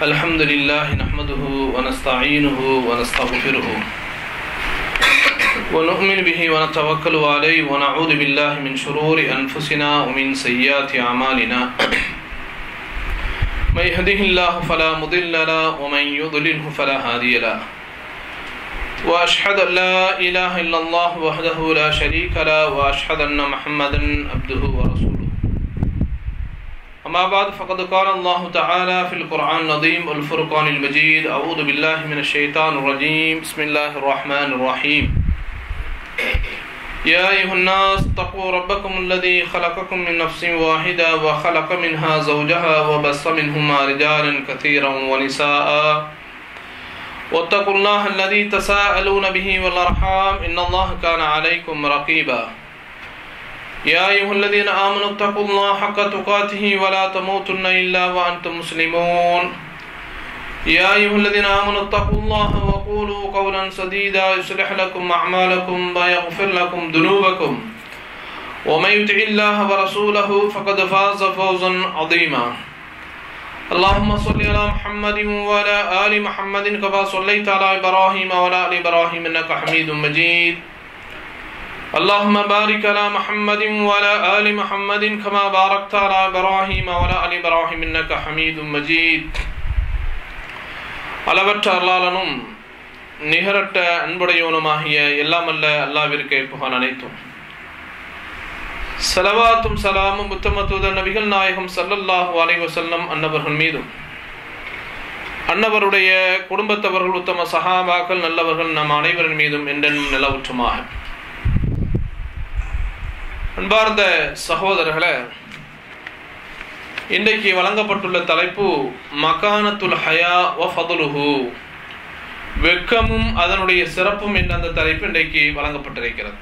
الحمد لله نحمده ونستعينه ونستغفره ونؤمن به ونتوكل عليه ونعوذ بالله من شرور أنفسنا ومن سيئات أعمالنا من يهده الله فلا مضل له ومن يضلله فلا هادي له وأشهد أن لا إله إلا الله وحده لا شريك له وأشهد أن محمدا عبده ورسوله أما بعد فقد قال الله تعالى في القرآن العظيم والفرقان المجيد أعوذ بالله من الشيطان الرجيم بسم الله الرحمن الرحيم يا أيها الناس اتقوا ربكم الذي خلقكم من نفس واحدة وخلق منها زوجها وبث منهما رجالا كثيرا ونساء واتقوا الله الذي تساءلون به والأرحام إن الله كان عليكم رقيبا يا أيها الذين آمنوا اتقوا الله حق تقاته ولا تموتن إلا وأنتم مسلمون يا أيها الذين آمنوا اتقوا الله وقولوا قولا سديدا يصلح لكم أعمالكم ويغفر لكم ذنوبكم ومن يطع الله ورسوله فقد فاز فوزا عظيما اللهم صل على محمد وعلى آل محمد كما صليت على إبراهيم وعلى آل إبراهيم إنك حميد مجيد اللهم بارك على محمد وعلى آل محمد كما باركت على إبراهيم وعلى آل إبراهيم إنك حميد مجيد அளவற்ற அல்லாளனும் நிகரட்ட அன்புடையவனுமாகிய எல்லாமல்ல அல்லாவிற்கு புகழ் அனைத்தும் சலவாத்தும் சலாமும் உத்தம தூதர் நபிகள் நாயகம் சல்லல்லாஹு அலைஹி வஸல்லம் அன்னவர்கள் மீதும் அன்னவருடைய குடும்பத்தவர்கள் உத்தம சஹாபாக்கள் நல்லவர்கள் நம் அனைவரின் மீதும் என்றென்னும் நிலவுற்றுமாக அன்பார்ந்த சகோதரர்களே இன்றைக்கு வழங்கப்பட்டுள்ள தலைப்பு மகானத்துல் ஹயா வ ஃபதுலுஹு வெக்கமும் அதனுடைய சிறப்பும் என்ற அந்த தலைப்பு இன்றைக்கு வழங்கப்பட்டிருக்கிறது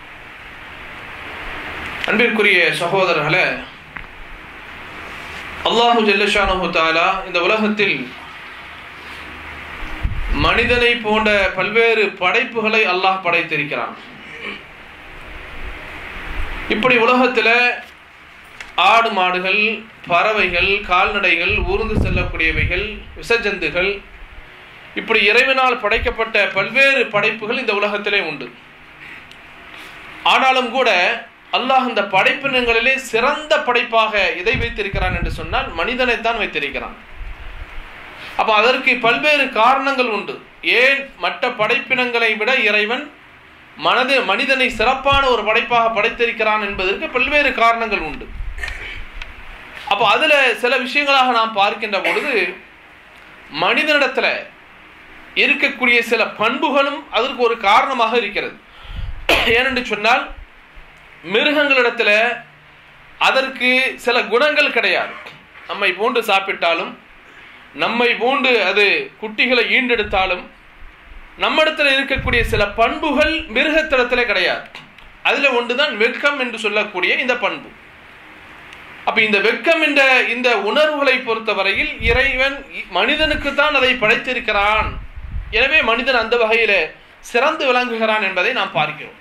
அன்பிற்குரிய சகோதரர்களே அல்லாஹு ஜல்லஷானு தாலா இந்த உலகத்தில் மனிதனை போன்ற பல்வேறு படைப்புகளை அல்லாஹ் படைத்திருக்கிறான் இப்படி உலகத்தில் ஆடு மாடுகள் பறவைகள் கால்நடைகள் ஊர்ந்து செல்லக்கூடியவைகள் விசஜந்துகள் இப்படி இறைவனால் படைக்கப்பட்ட பல்வேறு படைப்புகள் இந்த உலகத்திலே உண்டு ஆனாலும் கூட அல்லாஹ் இந்த படைப்பினங்களிலே சிறந்த படைப்பாக எதை வைத்திருக்கிறான் என்று சொன்னால் மனிதனைத்தான் வைத்திருக்கிறான் அப்போ அதற்கு பல்வேறு காரணங்கள் உண்டு ஏன் மற்ற படைப்பினங்களை விட இறைவன் மனது மனிதனை சிறப்பான ஒரு படைப்பாக படைத்திருக்கிறான் என்பதற்கு பல்வேறு காரணங்கள் உண்டு அப்போ அதில் சில விஷயங்களாக நாம் பார்க்கின்ற பொழுது மனிதனிடத்துல இருக்கக்கூடிய சில பண்புகளும் அதற்கு ஒரு காரணமாக இருக்கிறது ஏனென்று சொன்னால் மிருகங்களிடத்துல அதற்கு சில குணங்கள் கிடையாது நம்மை பூண்டு சாப்பிட்டாலும் நம்மை பூண்டு அது குட்டிகளை ஈண்டெடுத்தாலும் நம்மிடத்தில் இருக்கக்கூடிய சில பண்புகள் மிருகத்திடத்துல கிடையாது அதுல ஒன்றுதான் வெட்கம் என்று சொல்லக்கூடிய இந்த பண்பு அப்ப இந்த வெட்கம் என்ற இந்த உணர்வுகளை பொறுத்தவரையில் இறைவன் மனிதனுக்கு தான் அதை படைத்திருக்கிறான் எனவே மனிதன் அந்த வகையில சிறந்து விளங்குகிறான் என்பதை நாம் பார்க்கிறோம்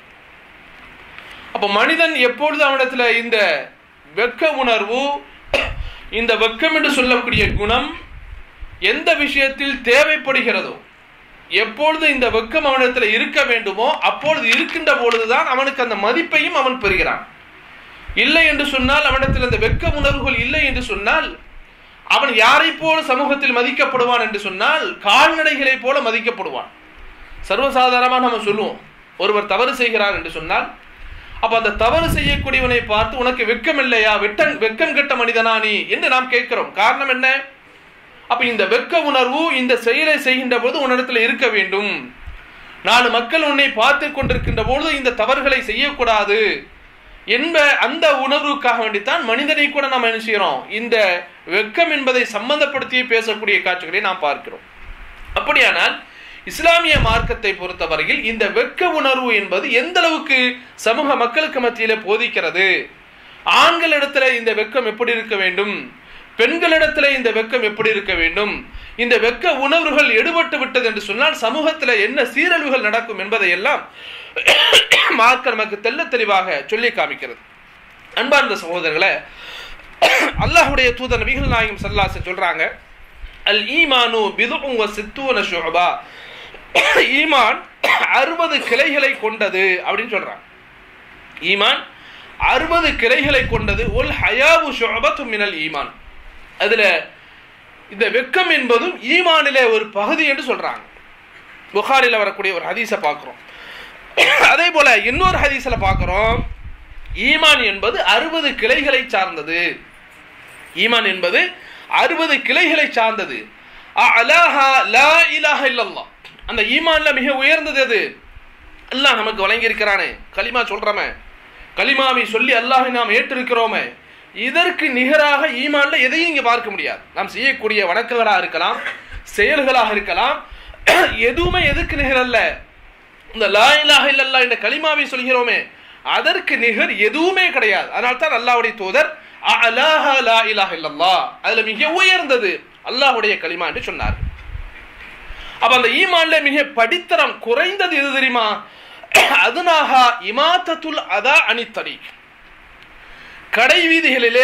அப்ப மனிதன் எப்பொழுது அவனிடத்துல இந்த வெட்க உணர்வு இந்த வெட்கம் என்று சொல்லக்கூடிய குணம் எந்த விஷயத்தில் தேவைப்படுகிறதோ எப்பொழுது இந்த வெக்கம் அவனிடத்தில் இருக்க வேண்டுமோ அப்பொழுது இருக்கின்ற பொழுதுதான் அவனுக்கு அந்த மதிப்பையும் அவன் பெறுகிறான் இல்லை என்று சொன்னால் அவனிடத்தில் அந்த வெக்க உணர்வுகள் இல்லை என்று சொன்னால் அவன் யாரை போல சமூகத்தில் மதிக்கப்படுவான் என்று சொன்னால் கால்நடைகளை போல மதிக்கப்படுவான் சர்வசாதாரணமாக நம்ம சொல்லுவோம் ஒருவர் தவறு செய்கிறார் என்று சொன்னால் அப்ப அந்த தவறு செய்யக்கூடியவனை பார்த்து உனக்கு வெக்கம் இல்லையா வெட்டம் வெக்கம் கெட்ட மனிதனா நீ என்று நாம் கேட்கிறோம் காரணம் என்ன அப்ப இந்த வெக்க உணர்வு இந்த செயலை செய்கின்ற போது உன்னிடத்தில் இருக்க வேண்டும் நாலு மக்கள் உன்னை பார்த்து கொண்டிருக்கின்ற பொழுது இந்த தவறுகளை செய்யக்கூடாது என்ப அந்த உணர்வுக்காக வேண்டித்தான் மனிதனை கூட நாம் என்ன செய்யறோம் இந்த வெக்கம் என்பதை சம்பந்தப்படுத்தி பேசக்கூடிய காட்சிகளை நாம் பார்க்கிறோம் அப்படியானால் இஸ்லாமிய மார்க்கத்தை பொறுத்தவரையில் இந்த வெக்க உணர்வு என்பது எந்த அளவுக்கு சமூக மக்களுக்கு மத்தியில போதிக்கிறது ஆண்களிடத்துல இந்த வெக்கம் எப்படி இருக்க வேண்டும் பெண்களிடத்துல இந்த வெக்கம் எப்படி இருக்க வேண்டும் இந்த வெக்க உணர்வுகள் எடுபட்டு விட்டது என்று சொன்னால் சமூகத்தில் என்ன சீரழிவுகள் நடக்கும் என்பதை எல்லாம் மார்க்க நமக்கு தெல்ல தெளிவாக சொல்லி காமிக்கிறது அன்பார்ந்த சகோதரர்களை அல்லாஹுடைய தூதர் நபிகள் நாயகம் சல்லாசன் சொல்றாங்க அல் ஈமானு பிதுஉ வ சித்தூன ஷுஅபா ஈமான் அறுபது கிளைகளை கொண்டது அப்படின்னு சொல்றாங்க ஈமான் அறுபது கிளைகளை கொண்டது ஒல் ஹயாவு ஷுஅபத்து மினல் ஈமான் அதுல இந்த வெக்கம் என்பதும் ஈமானிலே ஒரு பகுதி என்று சொல்றாங்க புகாரில் வரக்கூடிய ஒரு ஹதீஸை பார்க்குறோம் அதே போல இன்னொரு ஹதீஸ்ல பார்க்குறோம் ஈமான் என்பது அறுபது கிளைகளை சார்ந்தது ஈமான் என்பது அறுபது கிளைகளை சார்ந்தது அலாஹா லா இலாஹ இல்லல்லாஹ் அந்த ஈமான்ல மிக உயர்ந்தது எது அல்லாஹ் நமக்கு வழங்கி இருக்கிறானே கலிமா சொல்றமே கலிமாவை சொல்லி அல்லாஹை நாம் ஏற்றிருக்கிறோமே இதற்கு நிகராக ஈமான்ல எதையும் இங்க பார்க்க முடியாது நாம் செய்யக்கூடிய வணக்கங்களாக இருக்கலாம் செயல்களாக இருக்கலாம் எதுவுமே எதுக்கு நிகரல்ல இந்த லா இலாஹ இல்லல்லாஹ் என்ற கலிமாவை சொல்கிறோமே அதற்கு நிகர் எதுவுமே கிடையாது அதனால தான் அல்லாஹ்வுடைய தூதர் அலாஹா லா இலாஹ இல்லல்லாஹ் அதுல மிக உயர்ந்தது அல்லாஹ்வுடைய கலிமா என்று சொன்னார் அப்ப அந்த ஈமான்ல மிக படித்தரம் குறைந்தது எது தெரியுமா அதுனாகா இமாத்தத்துல் அதா அணித்தடி கடை வீதிகளிலே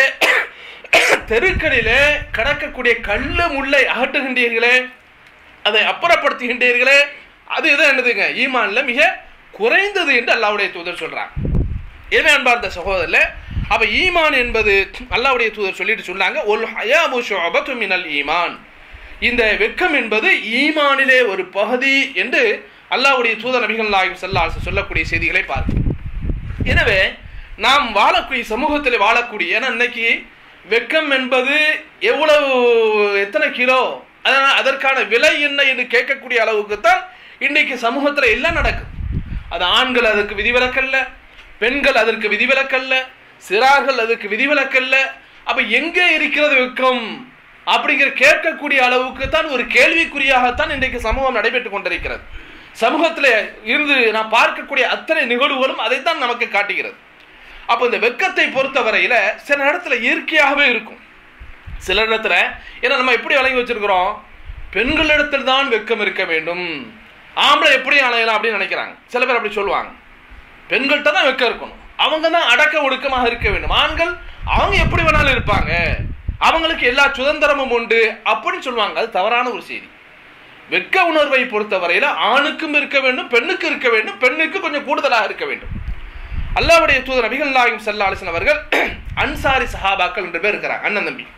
தெருக்களிலே கடக்கக்கூடிய கல்லு முல்லை அகற்றுகின்றீர்களே அதை அப்புறப்படுத்துகின்றீர்களே அது எது என்னதுங்க ஈமான்ல மிக குறைந்தது என்று அல்லாவுடைய தூதர் சொல்றாங்க எனவே அன்பார்ந்த சகோதரர்ல அப்ப ஈமான் என்பது அல்லாவுடைய தூதர் சொல்லிட்டு சொன்னாங்க ஒல் ஹயாபு ஷுஅபத்து மினல் ஈமான் இந்த வெக்கம் என்பது ஈமானிலே ஒரு பகுதி என்று அல்லாவுடைய தூதர் நபிகள் நாயகம் செல்லாச சொல்லக்கூடிய செய்திகளை பார்க்கிறோம் எனவே நாம் வாழக்கூடிய சமூகத்தில் வாழக்கூடிய ஏன்னா இன்னைக்கு வெக்கம் என்பது எவ்வளவு எத்தனை கிலோ அதனால் அதற்கான விலை என்ன என்று கேட்கக்கூடிய அளவுக்கு தான் இன்றைக்கு சமூகத்தில் எல்லாம் நடக்கும் அது ஆண்கள் அதற்கு விதிவிலக்கல்ல பெண்கள் அதற்கு விதிவிலக்கல்ல சிறார்கள் அதுக்கு விதிவிலக்கல்ல அப்ப எங்கே இருக்கிறது வெக்கம் அப்படிங்கிற கேட்கக்கூடிய அளவுக்கு தான் ஒரு கேள்விக்குறியாகத்தான் இன்றைக்கு சமூகம் நடைபெற்றுக் கொண்டிருக்கிறது சமூகத்தில் இருந்து நான் பார்க்கக்கூடிய அத்தனை நிகழ்வுகளும் அதைத்தான் நமக்கு காட்டுகிறது அப்போ இந்த வெக்கத்தை பொறுத்தவரையில சில இடத்துல இயற்கையாகவே இருக்கும் சில இடத்துல ஏன்னா நம்ம எப்படி வழங்கி வச்சிருக்கிறோம் பெண்களிடத்தில் தான் வெக்கம் இருக்க வேண்டும் ஆம்பளை எப்படி அலையலாம் அப்படின்னு நினைக்கிறாங்க சில பேர் அப்படி சொல்லுவாங்க பெண்கள்கிட்ட தான் வெக்கம் இருக்கணும் அவங்க தான் அடக்க ஒடுக்கமாக இருக்க வேண்டும் ஆண்கள் அவங்க எப்படி வேணாலும் இருப்பாங்க அவங்களுக்கு எல்லா சுதந்திரமும் உண்டு அப்படின்னு சொல்லுவாங்க அது தவறான ஒரு செய்தி வெக்க உணர்வை பொறுத்தவரையில ஆணுக்கும் இருக்க வேண்டும் பெண்ணுக்கு இருக்க வேண்டும் பெண்ணுக்கு கொஞ்சம் கூடுதலாக இருக்க வேண்டும் அல்லாவுடைய தூதர் நபிகள் நாயகம் சல்லா அலிசன் அவர்கள் அன்சாரி சஹாபாக்கள் என்று பேர் இருக்கிறாங்க அண்ணன் தம்பி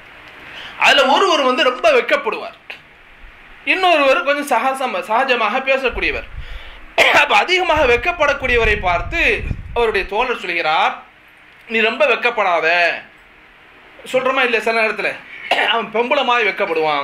அதுல ஒருவர் வந்து ரொம்ப வெக்கப்படுவார் இன்னொருவர் கொஞ்சம் சகசம் சகஜமாக பேசக்கூடியவர் அப்ப அதிகமாக வெக்கப்படக்கூடியவரை பார்த்து அவருடைய தோழர் சொல்கிறார் நீ ரொம்ப வெக்கப்படாத சொல்றமா இல்லை சில நேரத்தில் அவன் பெம்பளமாய் வெக்கப்படுவான்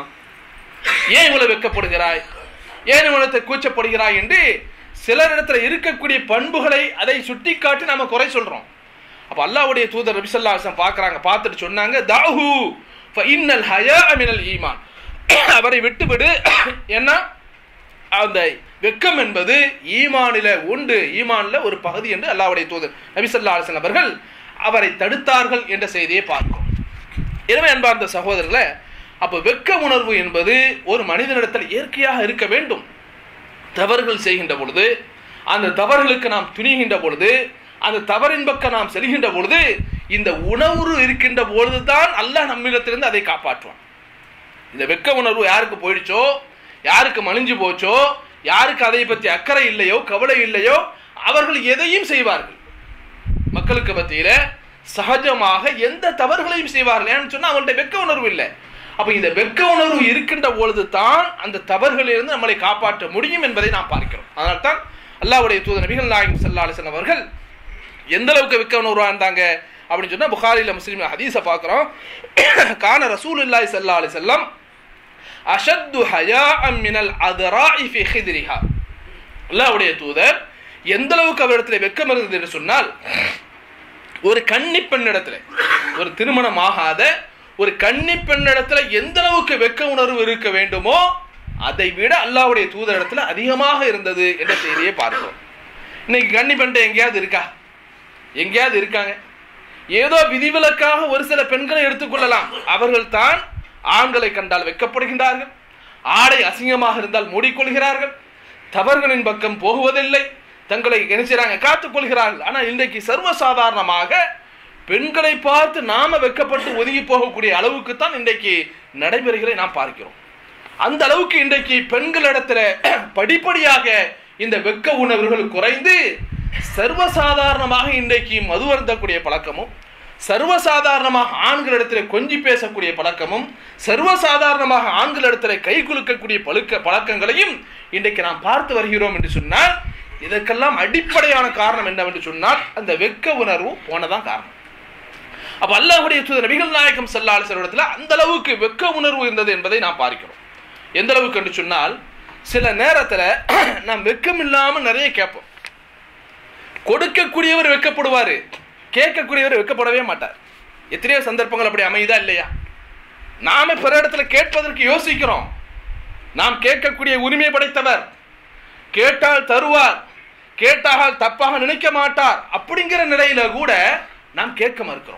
ஏன் இவ்வளவு வெக்கப்படுகிறாய் ஏன் இவ்வளவு கூச்சப்படுகிறாய் என்று சிலரிடத்துல இருக்கக்கூடிய பண்புகளை அதை சுட்டி காட்டி நாம குறை சொல்றோம் அப்ப அல்லாவுடைய தூதர் ரபிசல்லாசம் பார்க்கறாங்க பார்த்துட்டு சொன்னாங்க தாஹு இன்னல் ஹயா மினல் ஈமான் அவரை விட்டுவிடு ஏன்னா அந்த வெக்கம் என்பது ஈமானில உண்டு ஈமான்ல ஒரு பகுதி என்று அல்லாவுடைய தூதர் நபிசல்லா அலிசன் அவர்கள் அவரை தடுத்தார்கள் என்ற செய்தியை பார்க்கிறோம் எனவே அன்பார்ந்த சகோதரர்களை அப்ப வெக்க உணர்வு என்பது ஒரு மனிதனிடத்தில் இயற்கையாக இருக்க வேண்டும் தவறுகள் செய்கின்ற பொழுது அந்த தவறுகளுக்கு நாம் துணிகின்ற பொழுது அந்த தவறின் பக்கம் நாம் செல்கின்ற பொழுது இந்த உணர்வு இருக்கின்ற பொழுதுதான் அல்லாஹ் நம்மிடத்திலிருந்து அதை காப்பாற்றுவான் இந்த வெக்க உணர்வு யாருக்கு போயிடுச்சோ யாருக்கு மலிஞ்சு போச்சோ யாருக்கு அதை பற்றி அக்கறை இல்லையோ கவலை இல்லையோ அவர்கள் எதையும் செய்வார்கள் மக்களுக்கு மத்தியில சகஜமாக எந்த தவறுகளையும் செய்வார்கள் ஏன்னு சொன்னா அவங்கள்ட்ட வெக்க உணர்வு இல்லை அப்ப இந்த வெக்க உணர்வு இருக்கின்ற பொழுது தான் அந்த தவறுகளிலிருந்து நம்மளை காப்பாற்ற முடியும் என்பதை நாம் பார்க்கிறோம் அதனால தான் அல்லாவுடைய தூத நபிகள் நாயகம் சல்லா அலிசன் அவர்கள் எந்த அளவுக்கு வெக்க உணர்வா இருந்தாங்க அப்படின்னு சொன்னா புகாரில முஸ்லீம் ஹதீஸை பார்க்கிறோம் கான ரசூல் இல்லாய் சல்லா அலி செல்லம் அஷத்து ஹயா மினல் அதராஇ ஃபி ஹித்ரிஹா அல்லாஹ்வுடைய தூதர் எந்த அளவுக்கு அவரிடத்தில் வெக்கம் இருந்தது என்று சொன்னால் ஒரு கன்னி பெண்ணிடத்துல ஒரு திருமணம் ஆகாத ஒரு கன்னி பெண்ணிடத்துல எந்த அளவுக்கு வெக்க உணர்வு இருக்க வேண்டுமோ அதை விட அல்லாஹ்வுடைய தூதரிடத்துல அதிகமாக இருந்தது என்ற செய்தியை பார்க்கிறோம் இன்னைக்கு கன்னி பெண்ட எங்கேயாவது இருக்கா எங்கேயாவது இருக்காங்க ஏதோ விதிவிலக்காக ஒரு சில பெண்களை எடுத்துக்கொள்ளலாம் அவர்கள் தான் ஆண்களை கண்டால் வெக்கப்படுகின்றார்கள் ஆடை அசிங்கமாக இருந்தால் மூடிக்கொள்கிறார்கள் தவறுகளின் பக்கம் போகுவதில்லை தங்களை நினைச்சாங்க காத்துக் கொள்கிறார்கள் ஆனால் இன்றைக்கு சர்வசாதாரணமாக பெண்களை பார்த்து நாம வெக்கப்பட்டு ஒதுங்கி போகக்கூடிய அளவுக்கு தான் இன்றைக்கு நடைமுறைகளை நாம் பார்க்கிறோம் அந்த அளவுக்கு இன்றைக்கு பெண்களிடத்துல படிப்படியாக இந்த வெக்க உணர்வுகள் குறைந்து சர்வசாதாரணமாக இன்றைக்கு மது அருந்தக்கூடிய பழக்கமும் சர்வசாதாரணமாக ஆண்களிடத்தில் கொஞ்சி பேசக்கூடிய பழக்கமும் சர்வசாதாரணமாக ஆண்களிடத்தில் கை குலுக்கக்கூடிய பழுக்க பழக்கங்களையும் இன்றைக்கு நாம் பார்த்து வருகிறோம் என்று சொன்னால் இதற்கெல்லாம் அடிப்படையான காரணம் என்னவென்று சொன்னால் அந்த வெக்க உணர்வு போனதான் காரணம் அப்ப அல்லாஹுடைய தூதர் நபிகள் நாயகம் செல்லாலிசர் இடத்துல அந்த அளவுக்கு வெக்க உணர்வு இருந்தது என்பதை நாம் பார்க்கிறோம் எந்த அளவுக்கு என்று சொன்னால் சில நேரத்துல நாம் வெக்கம் இல்லாம நிறைய கேட்போம் கொடுக்கக்கூடியவர் வெக்கப்படுவாரு கேட்கக்கூடியவர் வெக்கப்படவே மாட்டார் எத்தனையோ சந்தர்ப்பங்கள் அப்படி அமையுதா இல்லையா நாம பிற இடத்துல கேட்பதற்கு யோசிக்கிறோம் நாம் கேட்கக்கூடிய உரிமை படைத்தவர் கேட்டால் தருவார் கேட்டால் தப்பாக நினைக்க மாட்டார் அப்படிங்கிற நிலையில கூட நாம் கேட்க மறுக்கிறோம்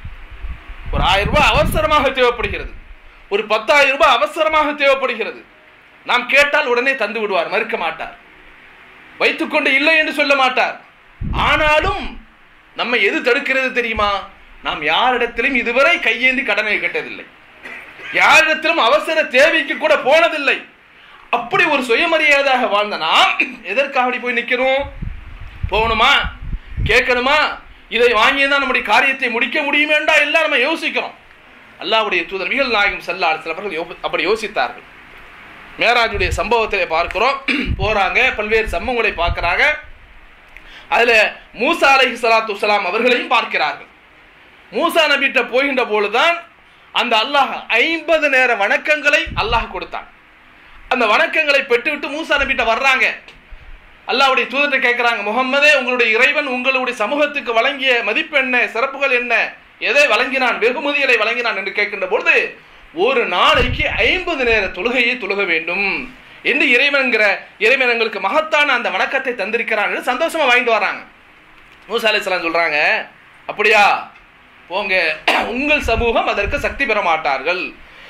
ஒரு ஆயிரம் ரூபாய் அவசரமாக தேவைப்படுகிறது ஒரு பத்தாயிரம் ரூபாய் அவசரமாக தேவைப்படுகிறது நாம் கேட்டால் உடனே தந்து விடுவார் மறுக்க மாட்டார் வைத்துக்கொண்டு இல்லை என்று சொல்ல மாட்டார் ஆனாலும் நம்ம எது தடுக்கிறது தெரியுமா நாம் யாரிடத்திலும் இதுவரை கையேந்தி கடனை கேட்டதில்லை யாரிடத்திலும் அவசர தேவைக்கு கூட போனதில்லை அப்படி ஒரு சுயமரியாதையாக வாழ்ந்த நாம் எதற்காக அப்படி போய் நிற்கணும் போகணுமா கேட்கணுமா இதை வாங்கியதான் நம்முடைய காரியத்தை முடிக்க முடியுமேண்டா எல்லாம் நம்ம யோசிக்கிறோம் அல்லாவுடைய தூதர் மிகல் நாயகம் செல்லால் சிலவர்கள் யோ- அப்படி யோசித்தார்கள் மேராஜுடைய சம்பவத்தை பார்க்கிறோம் போறாங்க பல்வேறு சம்பவங்களை பார்க்கறாங்க அதுல மூசா அலைஹி ஸலாத்து வஸலாம் அவர்களையும் பார்க்கிறார்கள் மூசா நபிட்ட போகின்ற பொழுதுதான் அந்த அல்லாஹ் ஐம்பது நேர வணக்கங்களை அல்லாஹ் கொடுத்தான் அந்த வணக்கங்களை பெற்றுவிட்டு மூசா நபிட்ட வர்றாங்க அல்லாஹ்வுடைய தூதர்கிட்ட கேட்குறாங்க முகம்மதே உங்களுடைய இறைவன் உங்களுடைய சமூகத்துக்கு வழங்கிய மதிப்பு என்ன சிறப்புகள் என்ன எதை வழங்கினான் வெகுமதிகளை வழங்கினான் என்று கேட்கின்ற பொழுது ஒரு நாளைக்கு ஐம்பது நேர தொழுகையை தொழுக வேண்டும் என்று இறைவன்கிற இறைவன் எங்களுக்கு மகத்தான அந்த வணக்கத்தை தந்திருக்கிறான் என்று சந்தோஷமா வாங்கிட்டு வராங்க மூசா அலைஹிஸ்ஸலாம் சொல்றாங்க அப்படியா போங்க உங்கள் சமூகம் அதற்கு சக்தி பெற மாட்டார்கள்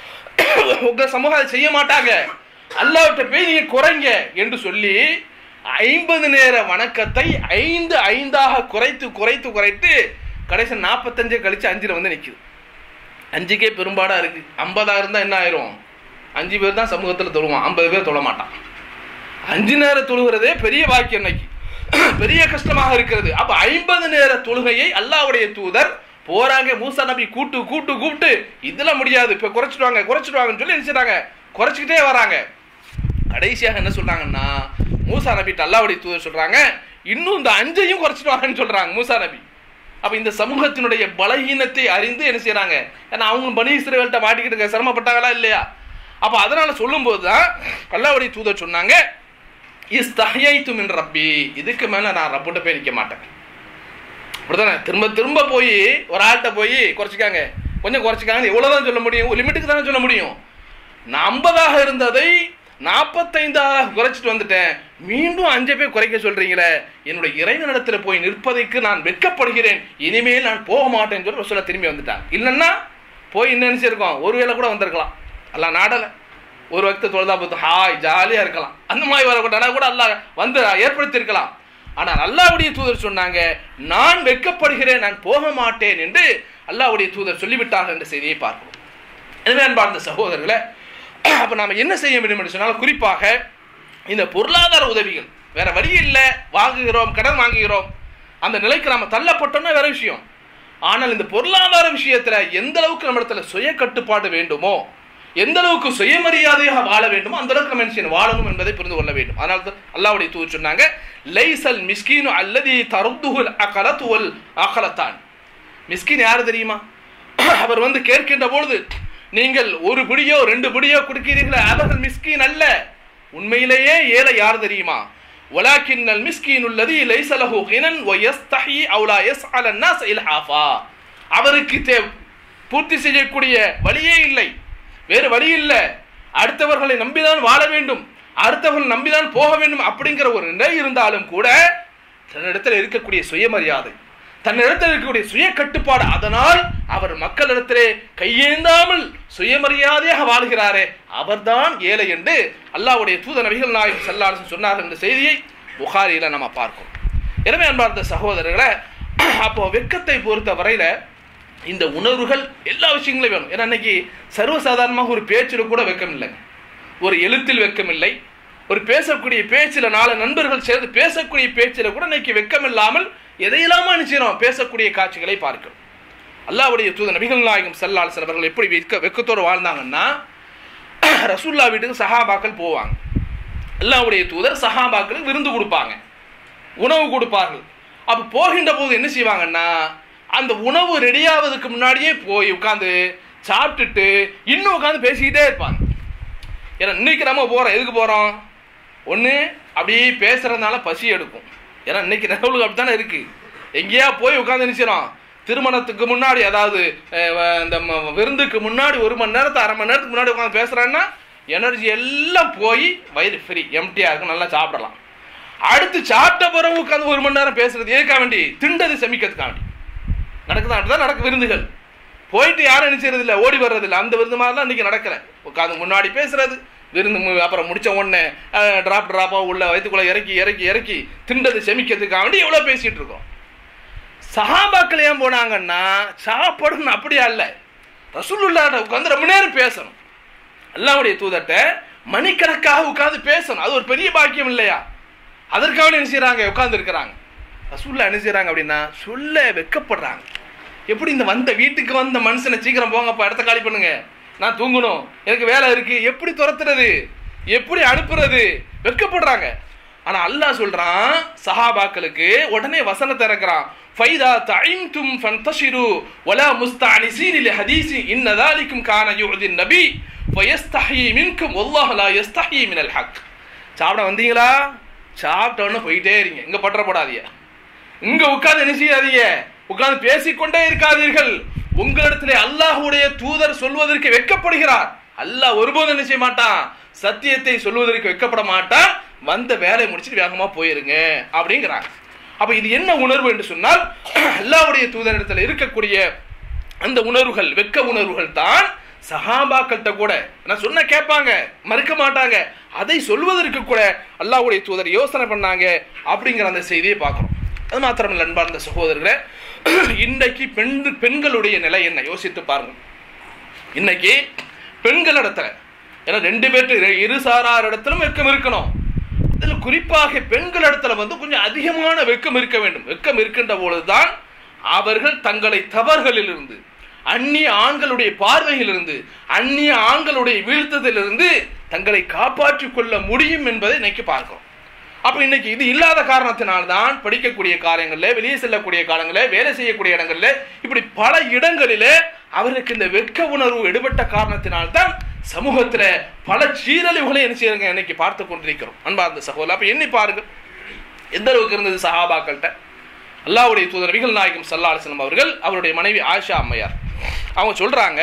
உங்க சமூகம் அதை செய்ய மாட்டாங்க அல்லாஹ்விட்ட போய் நீங்க குறைங்க என்று சொல்லி ஐம்பது நேர வணக்கத்தை ஐந்து ஐந்தாக குறைத்து குறைத்து குறைத்து கடைசி நாற்பத்தஞ்சு கழிச்சு அஞ்சுல வந்து நிக்குது அஞ்சுக்கே பெரும்பாடா இருக்கு ஐம்பதா இருந்தா என்ன ஆயிரும் அஞ்சு பேர் தான் சமூகத்துல தொழுவான் ஐம்பது பேர் தொழ மாட்டான் அஞ்சு நேரம் தொழுகிறதே பெரிய பாக்கியம் இன்னைக்கு பெரிய கஷ்டமாக இருக்கிறது அப்ப ஐம்பது நேர தொழுகையை அல்லாஹ்வுடைய தூதர் போறாங்க மூசா நபி கூட்டு கூட்டு கூப்பிட்டு இதெல்லாம் முடியாது இப்ப குறைச்சிடுவாங்க குறைச்சிடுவாங்கன்னு சொல்லி நினைச்சிட்டாங்க குறைச்சிக்கிட்டே வராங்க கடைசியாக என்ன சொல்றாங்கன்னா மூசா நபிட்டு அல்லாஹ்வுடைய தூதர் சொல்றாங்க இன்னும் இந்த அஞ்சையும் குறைச்சிடுவாங்கன்னு சொல்றாங்க மூசா நபி அப்ப இந்த சமூகத்தினுடைய பலகீனத்தை அறிந்து என்ன செய்றாங்க ஏன்னா அவங்க பனி இஸ்ரவேல்கிட்ட மாட்டிக்கிட்டு சிரமப்பட்டாங்களா இல்லையா அப்ப அதனால சொல்லும்போது தான் அல்லாஹ்வுடைய தூதர் சொன்னாங்க இஸ்தஹைத்து மின் ரப்பி இதுக்கு மேல நான் ரப்பிட்ட போய் நிக்க மாட்டேன் அப்படிதானே திரும்ப திரும்ப போய் ஒரு ஆள்கிட்ட போய் குறைச்சிக்காங்க கொஞ்சம் குறைச்சிக்காங்க எவ்வளவுதான் சொல்ல முடியும் ஒரு லிமிட்டுக்கு தானே சொல்ல முடியும் நான் ஐம்பதாக இருந்ததை நாற்பத்தைந்தாக குறைச்சிட்டு வந்துட்டேன் மீண்டும் அஞ்சு பேர் குறைக்க சொல்றீங்களே என்னுடைய இறைவனிடத்துல போய் நிற்பதைக்கு நான் வெட்கப்படுகிறேன் இனிமேல் நான் போக மாட்டேன்னு சொல்லி ரசூலா திரும்பி வந்துட்டான் இல்லைன்னா போய் என்ன நினைச்சிருக்கோம் ஒருவேளை கூட வந்திருக்கலாம் அல்ல நாடலை ஒரு வக்த தொழுதா பார்த்து ஹாய் ஜாலியா இருக்கலாம் அந்த மாதிரி வரக்கூடாது கூட அல்லாஹ் வந்து ஏற்படுத்தி இருக்கலாம் ஆனால் அல்லாஹ்வுடைய தூதர் சொன்னாங்க நான் வெட்கப்படுகிறேன் நான் போக மாட்டேன் என்று அல்லாஹ்வுடைய தூதர் சொல்லிவிட்டார்கள் என்ற செய்தியை பார்க்கிறோம் எனவே அன்பார்ந்த சகோதரர்களே அப்ப நாம என்ன செய்ய வேண்டும் என்று சொன்னால் குறிப்பாக இந்த பொருளாதார உதவிகள் வேற வழி இல்லை வாங்குகிறோம் கடன் வாங்குகிறோம் அந்த நிலைக்கு நாம தள்ளப்பட்டோம்னா வேற விஷயம் ஆனால் இந்த பொருளாதார விஷயத்துல எந்த அளவுக்கு நம்ம இடத்துல சுய கட்டுப்பாடு வேண்டுமோ எந்த அளவுக்கு சுயமரியாதையாக வாழ வேண்டுமோ அந்த அளவுக்கு நம்ம என்ன செய்யணும் வாழணும் என்பதை புரிந்து கொள்ள வேண்டும் அதனால தான் அல்லாஹ்வுடைய தூதர் சொன்னாங்க லைசல் மிஸ்கீனு அல்லதி தருத்துகுல் அகலத்துவல் அகலத்தான் மிஸ்கின் யார் தெரியுமா அவர் வந்து கேட்கின்ற பொழுது நீங்கள் ஒரு பிடியோ ரெண்டு பிடியோ கொடுக்கிறீர்களே அவர்கள் மிஸ்கீன் அல்ல உண்மையிலேயே ஏழை யார் தெரியுமா வலாக்கின்னல் மிஸ்கீன் உள்ளது லைசலஹு கினன் வ யஸ்தஹி அவுலா யஸ்அல الناس இல்ஹாஃபா அவருக்கு தே பூர்த்தி செய்யக்கூடிய வழியே இல்லை வேறு வழி இல்லை அடுத்தவர்களை நம்பிதான் வாழ வேண்டும் அடுத்தவர்கள் நம்பிதான் போக வேண்டும் அப்படிங்கிற ஒரு நிலை இருந்தாலும் கூட தன்னிடத்தில் இருக்கக்கூடிய சுயமரியாதை தன்னிடத்தில் இருக்கக்கூடிய சுய கட்டுப்பாடு அதனால் அவர் மக்களிடத்திலே கையேந்தாமல் சுயமரியாதையாக வாழ்கிறாரே அவர்தான் ஏழை என்று அல்லாஹ்வுடைய தூத நபிகள் நாயகம் செல்லாலும் சொன்னார்கள் என்ற செய்தியை புகாரியில நம்ம பார்க்கிறோம் எனவே அன்பார்ந்த சகோதரர்களை அப்போ வெக்கத்தை பொறுத்த வரையில இந்த உணர்வுகள் எல்லா விஷயங்களும் வேணும் ஏன்னா இன்னைக்கு சர்வசாதாரணமாக ஒரு பேச்சில் கூட வெக்கம் இல்லைங்க ஒரு எழுத்தில் வெக்கம் இல்லை ஒரு பேசக்கூடிய பேச்சில் நாலு நண்பர்கள் சேர்ந்து பேசக்கூடிய பேச்சில் கூட இன்னைக்கு வெக்கம் இல்லாமல் எதையெல்லாம நினைச்சிடும் பேசக்கூடிய காட்சிகளை பார்க்கிறோம் அல்லாவுடைய தூத நபிகள் நாயகம் சல்லால் சிலவர்கள் எப்படி வெக்க வெக்கத்தோடு வாழ்ந்தாங்கன்னா ரசூல்லா வீட்டுக்கு சஹாபாக்கள் போவாங்க அல்லாவுடைய தூதர் சஹாபாக்களுக்கு விருந்து கொடுப்பாங்க உணவு கொடுப்பார்கள் அப்போ போகின்ற போது என்ன செய்வாங்கன்னா அந்த உணவு ரெடியாவதுக்கு முன்னாடியே போய் உட்காந்து சாப்பிட்டுட்டு இன்னும் உட்காந்து பேசிக்கிட்டே இருப்பாங்க ஏன்னா இன்னைக்கு நம்ம போகிறோம் எதுக்கு போகிறோம் ஒன்று அப்படியே பேசுறதுனால பசி எடுக்கும் ஏன்னா இன்னைக்கு நிகழ்வுகள் அப்படி தானே இருக்கு எங்கேயா போய் உட்காந்து நினைச்சிடும் திருமணத்துக்கு முன்னாடி அதாவது அஹ், இந்த ம- விருந்துக்கு முன்னாடி ஒரு மணி நேரத்து அரை மணி நேரத்துக்கு முன்னாடி உட்காந்து பேசுறேன்னா எனர்ஜி எல்லாம் போய் வயிறு ஃப்ரீ எம்டியாக இருக்கும் நல்லா சாப்பிடலாம் அடுத்து சாப்பிட்ட பிறகு உட்காந்து ஒரு மணி நேரம் பேசுறது எதுக்காக வேண்டி திண்டது செமிக்கிறதுக்காக வேண்டி நடக்குதா தான் நடக்கு விருந்துகள் போயிட்டு யாரும் நினைச்சது இல்லை ஓடி வர்றது இல்லை அந்த விருந்து மாதிரி தான் இன்னைக்கு நடக்கல உட்காந்து முன்னாடி பேசுறது விருந்து மு- அப்புறம் முடிச்ச உடனே டிராப் டிராப்பா உள்ள வயிற்றுக்குள்ள இறக்கி இறக்கி இறக்கி திண்டது செமிக்கிறதுக்காக வேண்டி எவ்வளோ பேசிட்டு இருக்கோம் சஹாபாக்கள் ஏன் போனாங்கன்னா சாப்பாடுன்னு அப்படியா இல்ல ரசூலுல்லாட்ட உட்காந்து ரொம்ப நேரம் பேசணும் அல்லாவுடைய தூதர்கிட்ட மணிக்கணக்காக உட்கார்ந்து பேசணும் அது ஒரு பெரிய பாக்கியம் இல்லையா அதற்காக என்ன செய்றாங்க உட்கார்ந்து இருக்கிறாங்க ரசூல்லா என்ன செய்றாங்க அப்படின்னா சொல்ல வெக்கப்படுறாங்க எப்படி இந்த வந்த வீட்டுக்கு வந்த மனுஷனை சீக்கிரம் போங்கப்பா இடத்த காலி பண்ணுங்க நான் தூங்கணும் எனக்கு வேலை இருக்கு எப்படி துரத்துறது எப்படி அனுப்புறது வெக்கப்படுறாங்க ஆனா அல்லாஹ் சொல்றான் சஹாபாக்களுக்கு உடனே வசனத்தை இறக்குறான் ஃபைதா தஐம்தும் ஃபன்தஷிரு வலா முஸ்தஅனிசீன் லிஹதீஸி இன்ன ذلكم கான யுதி நபி ஃபயஸ்தஹி மின்கும் வல்லாஹு லா யஸ்தஹி மினல் ஹக் சாப்பிட வந்தீங்களா சாப்பிட்டோன்னு போயிட்டே இருங்க இங்க பற்ற போடாதீங்க இங்க உட்கார்ந்து என்ன செய்யாதீங்க உட்கார்ந்து பேசிக்கொண்டே இருக்காதீர்கள் உங்களிடத்திலே அல்லாஹ்வுடைய தூதர் சொல்வதற்கு வெட்கப்படுகிறார் அல்லாஹ் ஒருபோதும் என்ன செய்ய மாட்டான் சத்தியத்தை சொல்வதற்கு வெட்கப்பட மாட்டான் வந்த வேலையை முடிச்சுட்டு வேகமா போயிருங்க அப்படிங்கிறாங்க அப்ப இது என்ன உணர்வு என்று சொன்னால் அல்லாஹ்வுடைய தூதரிடத்தில் இருக்கக்கூடிய அந்த உணர்வுகள் வெக்க உணர்வுகள் தான் சஹாபாக்கள்கிட்ட கூட நான் சொன்ன கேட்பாங்க மறுக்க மாட்டாங்க அதை சொல்வதற்கு கூட அல்லாஹ்வுடைய தூதர் யோசனை பண்ணாங்க அப்படிங்கிற அந்த செய்தியை பார்க்குறோம் அது மாத்திரமல்ல அன்பார்ந்த சகோதரர்களே இன்றைக்கு பெண் பெண்களுடைய நிலை என்ன யோசித்து பாருங்க இன்னைக்கு பெண்களிடத்துல ஏன்னா ரெண்டு பேர்ட்டு இரு சாரார் இடத்திலும் வெக்கம் இருக்கணும் இதில் குறிப்பாக பெண்கள் இடத்துல வந்து கொஞ்சம் அதிகமான வெக்கம் இருக்க வேண்டும் வெக்கம் இருக்கின்ற பொழுதுதான் அவர்கள் தங்களை தவறுகளிலிருந்து அந்நிய ஆண்களுடைய பார்வையிலிருந்து அந்நிய ஆண்களுடைய வீழ்த்ததிலிருந்து தங்களை காப்பாற்றிக் கொள்ள முடியும் என்பதை இன்னைக்கு பார்க்கிறோம் அப்ப இன்னைக்கு இது இல்லாத காரணத்தினால்தான் படிக்கக்கூடிய காரியங்கள்ல வெளியே செல்லக்கூடிய காலங்கள்ல வேலை செய்யக்கூடிய இடங்கள்ல இப்படி பல இடங்களிலே அவருக்கு இந்த வெட்க உணர்வு எடுபட்ட காரணத்தினால்தான் சமூகத்துல பல சீரழிவுகளை என்ன செய்யுங்க இன்னைக்கு பார்த்து கொண்டிருக்கிறோம் அன்பார்ந்த சகோதரர் அப்ப எண்ணி பாருங்க எந்த அளவுக்கு இருந்தது சஹாபாக்கள்கிட்ட அல்லாஹ்வுடைய தூதர் நபிகள் நாயகம் சல்லா அலிஸ்லாம் அவர்கள் அவருடைய மனைவி ஆயிஷா அம்மையார் அவங்க சொல்றாங்க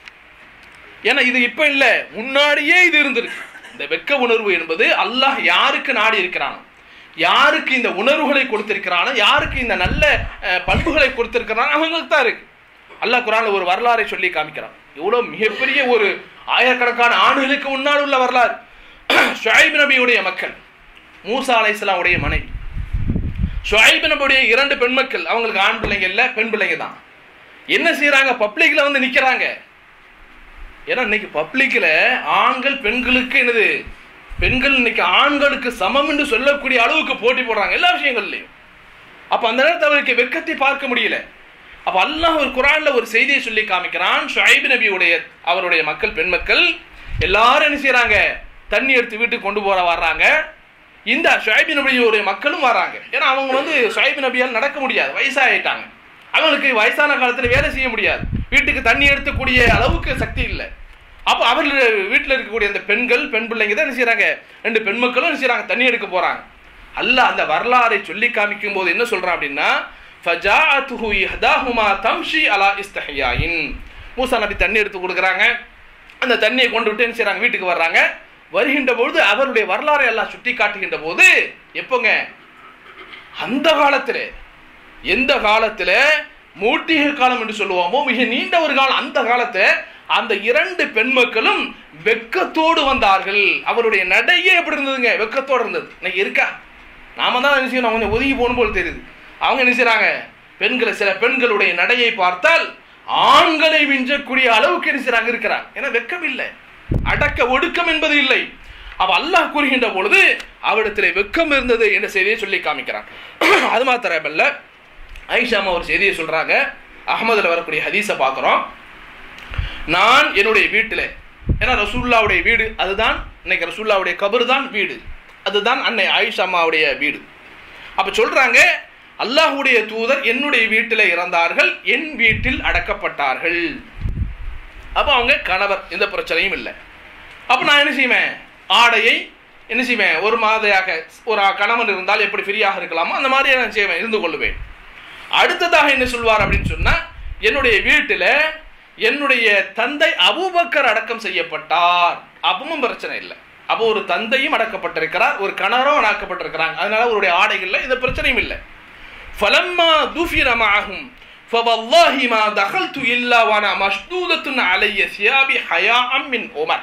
ஏன்னா இது இப்ப இல்ல முன்னாடியே இது இருந்திருக்கு இந்த வெட்க உணர்வு என்பது அல்லாஹ் யாருக்கு நாடி இருக்கிறானோ யாருக்கு இந்த உணர்வுகளை கொடுத்திருக்கிறானோ யாருக்கு இந்த நல்ல அஹ், பண்புகளை கொடுத்திருக்கிறானோ அவங்களுக்கு தான் இருக்கு அல்லாஹ் குரான்ல ஒரு வரலாறை சொல்லி காமிக்கிறான் எவ்வளவு மிகப்பெரிய ஒரு ஆயிரக்கணக்கான ஆண்டுகளுக்கு முன்னால் உள்ள வரலாறு ஷுஐப் நபியுடைய மக்கள் மூசா அலைஹிஸ்ஸலாம் உடைய மனைவி ஷுஐப் நபியுடைய இரண்டு பெண் மக்கள் அவங்களுக்கு ஆண் பிள்ளைங்க இல்ல பெண் பிள்ளைங்க தான் என்ன செய்றாங்க பப்ளிக்ல வந்து நிக்கிறாங்க ஏன்னா இன்னைக்கு பப்ளிக்ல ஆண்கள் பெண்களுக்கு என்னது பெண்கள் இன்னைக்கு ஆண்களுக்கு சமம் என்று சொல்லக்கூடிய அளவுக்கு போட்டி போடுறாங்க எல்லா விஷயங்கள்லையும் அப்ப அந்த நேரத்தில் அவருக்கு வெட்கத்தை பார்க்க முடியல அப்ப அல்லாஹ் ஒரு குரான்ல ஒரு செய்தியை சொல்லி காமிக்கிறான் ஷுஐப் நபியுடைய அவருடைய மக்கள் பெண் மக்கள் எல்லாரும் என்ன செய்றாங்க தண்ணி எடுத்து வீட்டுக்கு கொண்டு போற வர்றாங்க இந்த ஷுஐப் நபியுடைய மக்களும் வராங்க ஏன்னா அவங்க வந்து ஷுஐப் நபியால் நடக்க முடியாது வயசாயிட்டாங்க அவங்களுக்கு வயசான காலத்துல வேலை செய்ய முடியாது வீட்டுக்கு தண்ணி எடுத்துக்கூடிய அளவுக்கு சக்தி இல்லை அப்போ அவர்கள் வீட்டில் இருக்கக்கூடிய அந்த பெண்கள் பெண் பிள்ளைங்க தான் என்ன செய்றாங்க ரெண்டு பெண் மக்களும் என்ன செய்றாங்க தண்ணி எடுக்க போறாங்க அல்லாஹ் அந்த வரலாறை சொல்லி காமிக்கும் போது என்ன சொல்றான் அப்படின்னா ஃபஜாஅத்துஹு இஹ்தாஹுமா தம்ஷி அலா இஸ்தஹியாயின் மூசா நபி தண்ணி எடுத்து கொடுக்குறாங்க அந்த தண்ணியை கொண்டு விட்டு என்ன செய்றாங்க வீட்டுக்கு வர்றாங்க வருகின்ற பொழுது அவருடைய வரலாறை எல்லாம் சுட்டி காட்டுகின்ற போது எப்போங்க அந்த காலத்திலே எந்த காலத்துல மூட்டிகை காலம் என்று சொல்லுவோமோ மிக நீண்ட ஒரு காலம் அந்த காலத்துல அந்த இரண்டு பெண் மக்களும் வெக்கத்தோடு வந்தார்கள் அவருடைய நடையே எப்படி இருந்ததுங்க வெக்கத்தோடு இருந்தது இன்னைக்கு இருக்கா நாம தான் என்ன செய்யணும் கொஞ்சம் ஒதுங்கி போகணும் போல தெரியுது அவங்க என்ன செய்றாங்க பெண்களை சில பெண்களுடைய நடையை பார்த்தால் ஆண்களை விஞ்சக்கூடிய அளவுக்கு என்ன செய்றாங்க இருக்கிறார் ஏன்னா வெக்கம் இல்லை அடக்க ஒடுக்கம் என்பது இல்லை அவ அல்லாஹ் கூறுகின்ற பொழுது அவரிடத்திலே வெக்கம் இருந்தது என்ற செய்தியை சொல்லி காமிக்கிறான் அது மாத்திரமல்ல ஐஷாமா ஒரு செய்தியை சொல்றாங்க அகமதுல வரக்கூடிய ஹதீஸை பார்க்குறோம் நான் என்னுடைய வீட்டில் ஏன்னா ரசூல்லாவுடைய வீடு அதுதான் இன்னைக்கு ரசூல்லாவுடைய கபர் தான் வீடு அதுதான் அன்னை ஆயிஷா அம்மாவுடைய வீடு அப்ப சொல்றாங்க அல்லாஹ்வுடைய தூதர் என்னுடைய வீட்டில் இறந்தார்கள் என் வீட்டில் அடக்கப்பட்டார்கள் அப்ப அவங்க கணவர் எந்த பிரச்சனையும் இல்லை அப்ப நான் என்ன செய்வேன் ஆடையை என்ன செய்வேன் ஒரு மாதிரியாக ஒரு கணவன் இருந்தால் எப்படி ஃப்ரீயாக இருக்கலாமோ அந்த மாதிரி நான் செய்வேன் இருந்து கொள்ளுவேன் அடுத்ததாக என்ன சொல்வார் அப்படின்னு சொன்னா என்னுடைய வீட்டில் என்னுடைய தந்தை அபூபக்கர் அடக்கம் செய்யப்பட்டார் அப்பவும் பிரச்சனை இல்லை அப்போ ஒரு தந்தையும் அடக்கப்பட்டிருக்கிறார் ஒரு கணவரும் அடக்கப்பட்டிருக்கிறாங்க அதனால அவருடைய ஆடைகள்ல இந்த பிரச்சனையும் இல்லை فلما دفن معهم فوالله ما دخلت الا وانا مشدوده علي ثيابي حياء من عمر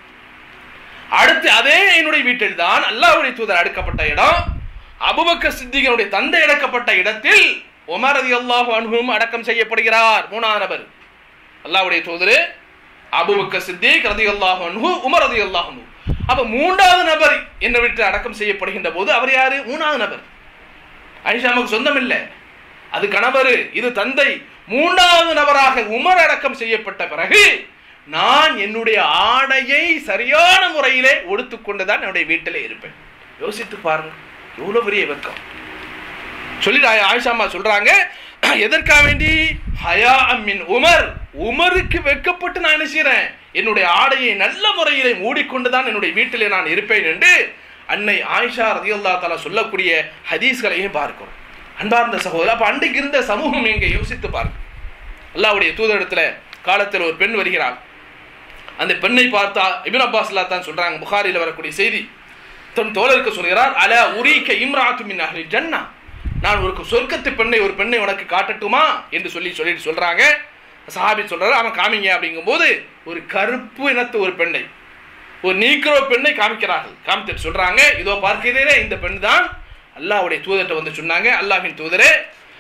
அடுத்து அதே என்னுடைய வீட்டில் தான் அல்லாஹ்வுடைய தூதர் அடக்கப்பட்ட இடம் அபுபக்கர் சித்திகனுடைய தந்தை அடக்கப்பட்ட இடத்தில் உமர் ரலியல்லாஹு அன்ஹும் அடக்கம் செய்யப்படுகிறார் மூணாவது நபர் அல்லாஹ்வுடைய தூதர் அபுபக்கர் சித்திக் ரலியல்லாஹு அன்ஹு உமர் ரலியல்லாஹு அன்ஹு அப்ப மூன்றாவது நபர் என்ன விட்டு அடக்கம் செய்யப்படுகின்ற போது அவர் யாரு மூணாவது நபர் ஐஷாமுக்கு சொந்தம் இல்லை அது கணவர் இது தந்தை மூன்றாவது நபராக உமர் அடக்கம் செய்யப்பட்ட பிறகு நான் என்னுடைய ஆடையை சரியான முறையிலே உடுத்துக் கொண்டுதான் என்னுடைய வீட்டிலே இருப்பேன் யோசித்து பாருங்க எவ்வளவு பெரிய வெக்கம் சொல்லிட்டு ஆயிஷாமா சொல்றாங்க எதற்காக வேண்டி ஹயா அம்மின் உமர் உமருக்கு வெக்கப்பட்டு நான் என்ன செய்றேன் என்னுடைய ஆடையை நல்ல முறையிலே மூடிக்கொண்டுதான் என்னுடைய வீட்டிலே நான் இருப்பேன் என்று அன்னை ஆயிஷா ரதியுல்லா தாலா சொல்லக்கூடிய ஹதீஸ்களையும் பார்க்கிறோம் அன்பார்ந்த சகோதரர் அப்ப அன்றைக்கு இருந்த சமூகம் எங்க யோசித்து பாருங்க அல்லாவுடைய தூதரிடத்துல காலத்தில் ஒரு பெண் வருகிறாள் அந்த பெண்ணை பார்த்தா இபின் அப்பாஸ் தான் சொல்றாங்க புகாரில வரக்கூடிய செய்தி தன் தோழருக்கு சொல்கிறார் அல உரீக்க இம்ராத்து மின் அஹ்லி ஜன்னா நான் ஒரு சொர்க்கத்து பெண்ணை ஒரு பெண்ணை உனக்கு காட்டட்டுமா என்று சொல்லி சொல்லிட்டு சொல்றாங்க சஹாபி சொல்றாரு அவன் காமிங்க அப்படிங்கும்போது ஒரு கருப்பு இனத்து ஒரு பெண்ணை ஒரு நீக்கிறோ பெண்ணை காமிக்கிறார்கள் காமித்து சொல்றாங்க இதோ பார்க்கிறீரே இந்த பெண் தான் அல்லாவுடைய தூதர்கிட்ட வந்து சொன்னாங்க அல்லாஹின் தூதரே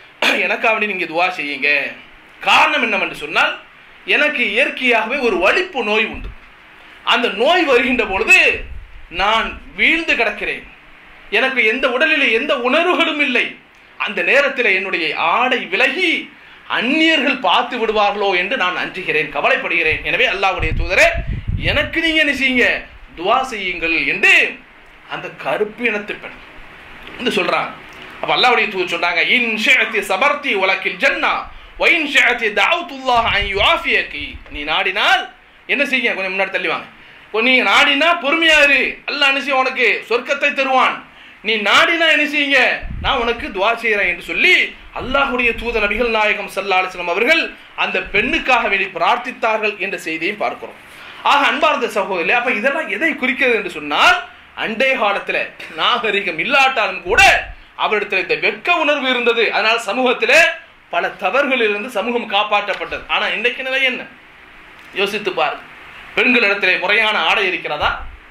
எனக்காக நீங்க துவா செய்யுங்க காரணம் என்னவென்று சொன்னால் எனக்கு இயற்கையாகவே ஒரு வலிப்பு நோய் உண்டு அந்த நோய் வருகின்ற பொழுது நான் வீழ்ந்து கிடக்கிறேன் எனக்கு எந்த உடலில் எந்த உணர்வுகளும் இல்லை அந்த நேரத்தில் என்னுடைய ஆடை விலகி அந்நியர்கள் பார்த்து விடுவார்களோ என்று நான் அஞ்சுகிறேன் கவலைப்படுகிறேன் எனவே அல்லாவுடைய தூதரே எனக்கு நீங்க என்ன செய்யுங்க துவா செய்யுங்கள் என்று அந்த கருப்பு இனத்து பெண் என்று சொல்றாங்க அப்ப அல்லாவுடைய தூதர் சொல்றாங்க இன் ஷிஅத்தி சபர்த்தி உலகில் ஜன்னா வைன் ஷிஅத்தி தஅவுத்துல்லாஹ் அன் யுஆஃபியகி நீ நாடினால் என்ன செய்யுங்க கொஞ்சம் முன்னாடி தள்ளி வாங்க நீங்க நாடினா பொறுமையா இரு அல்லாஹ் என்ன செய்ய உனக்கு சொர்க்கத்தை தருவான் நீ நாடினா என்ன செய்யுங்க நான் உனக்கு துவா செய்கிறேன் என்று சொல்லி அல்லாஹுடைய தூத நபிகள் நாயகம் சல்லா அலிஸ்லாம் அவர்கள் அந்த பெண்ணுக்காக வேண்டி பிரார்த்தித்தார்கள் என்ற செய்தியையும் பார்க்கிறோம் ஆக அன்பார்ந்த சகோதரி அப்ப இதெல்லாம் எதை குறிக்கிறது என்று சொன்னால் அண்டை காலத்துல நாகரிகம் இல்லாட்டாலும் கூட அவரிடத்துல இந்த வெக்க உணர்வு இருந்தது அதனால் சமூகத்துல பல தவறுகளில் இருந்து சமூகம் காப்பாற்றப்பட்டது ஆனா இன்றைக்கு நிலை என்ன யோசித்து பாரு பெண்களிடத்திலே முறையான ஆடை இருக்கிறதா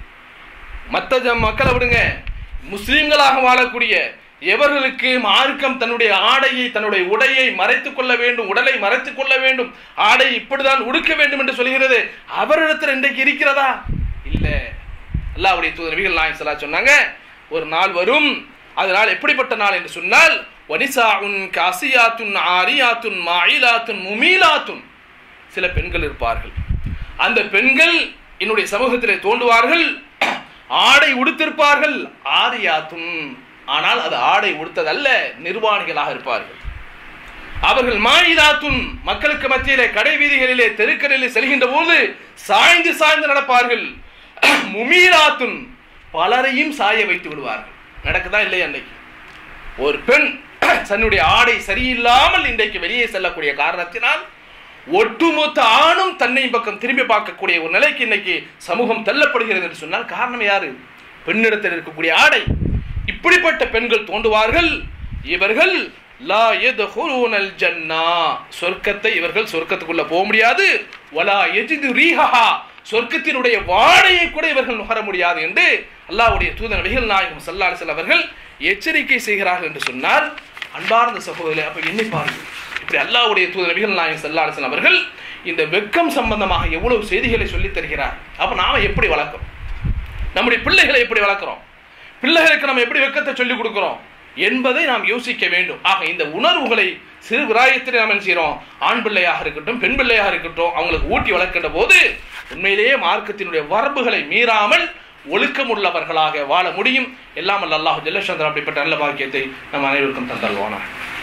மற்ற மக்களை விடுங்க முஸ்லிம்களாக வாழக்கூடிய எவர்களுக்கு மார்க்கம் தன்னுடைய ஆடையை தன்னுடைய உடையை மறைத்துக் கொள்ள வேண்டும் உடலை மறைத்துக் கொள்ள வேண்டும் ஆடை இப்படிதான் உடுக்க வேண்டும் என்று சொல்கிறது அவரிடத்தில் இன்றைக்கு இருக்கிறதா இல்ல அல்லாவுடைய தூதர் நபிகள் நாயகம் ஸல்லல்லாஹு சொன்னாங்க ஒரு நாள் வரும் அதனால் எப்படிப்பட்ட நாள் என்று சொன்னால் வனிசாஉன் காசியாத்துன் ஆரியாத்துன் மாயிலாத்துன் முமீலாத்துன் சில பெண்கள் இருப்பார்கள் அந்த பெண்கள் என்னுடைய சமூகத்திலே தோன்றுவார்கள் ஆடை உடுத்திருப்பார்கள் ஆரியாத்துன் ஆனால் அது ஆடை உடுத்ததல்ல நிர்வாணிகளாக இருப்பார்கள் அவர்கள் மாயிதாத்துன் மக்களுக்கு மத்தியிலே கடை வீதிகளிலே தெருக்கடிலே செல்கின்ற போது சாய்ந்து சாய்ந்து நடப்பார்கள் முமீராத்துன் பலரையும் சாய வைத்து விடுவார்கள் நடக்குதா இல்லையா அன்னைக்கு ஒரு பெண் தன்னுடைய ஆடை சரியில்லாமல் இன்றைக்கு வெளியே செல்லக்கூடிய காரணத்தினால் ஒட்டுமொத்த ஆணும் தன்னை பக்கம் திரும்பி பார்க்கக்கூடிய ஒரு நிலைக்கு இன்னைக்கு சமூகம் தள்ளப்படுகிறது என்று சொன்னால் காரணம் யாரு பெண்ணிடத்தில் இருக்கக்கூடிய ஆடை இப்படிப்பட்ட பெண்கள் தோன்றுவார்கள் இவர்கள் லா யதுகுலூனல் ஜன்னா சொர்க்கத்தை இவர்கள் சொர்க்கத்துக்குள்ள போக முடியாது வலா எஜிது ரீஹா சொர்க்கத்தினுடைய வாடையை கூட இவர்கள் நுகர முடியாது என்று அல்லாஹ்வுடைய தூதர் நபிகள் நாயகம் ஸல்லல்லாஹு அலைஹி அவர்கள் எச்சரிக்கை செய்கிறார்கள் என்று சொன்னால் அன்பார்ந்த சகோதரி அப்ப எண்ணி பாருங்க இப்படி அல்லாஹ்வுடைய தூதர் நபிகள் நாயகம் ஸல்லல்லாஹு அலைஹி வஸல்லம் அவர்கள் இந்த வெக்கம் சம்பந்தமாக எவ்வளவு செய்திகளை சொல்லித் தருகிறார் அப்ப நாம எப்படி வளர்க்கிறோம் நம்முடைய பிள்ளைகளை எப்படி வளர்க்கிறோம் பிள்ளைகளுக்கு நம்ம எப்படி வெக்கத்தை சொல்லிக் கொடுக்கிறோம் என்பதை நாம் யோசிக்க வேண்டும் ஆக இந்த உணர்வுகளை சிறு விராயத்தில் நாம் என்ன செய்கிறோம் ஆண் பிள்ளையாக இருக்கட்டும் பெண் பிள்ளையாக இருக்கட்டும் அவங்களுக்கு ஊட்டி வளர்க்கின்ற போது உண்மையிலேயே மார்க்கத்தினுடைய வரம்புகளை மீறாமல் ஒழுக்கமுள்ளவர்களாக வாழ முடியும் எல்லாம் அல்ல அல்லாஹ் ஜல்லசந்திரன் அப்படிப்பட்ட நல்ல பாக்கியத்தை நம் அனைவருக்கும் தந்தல்வானா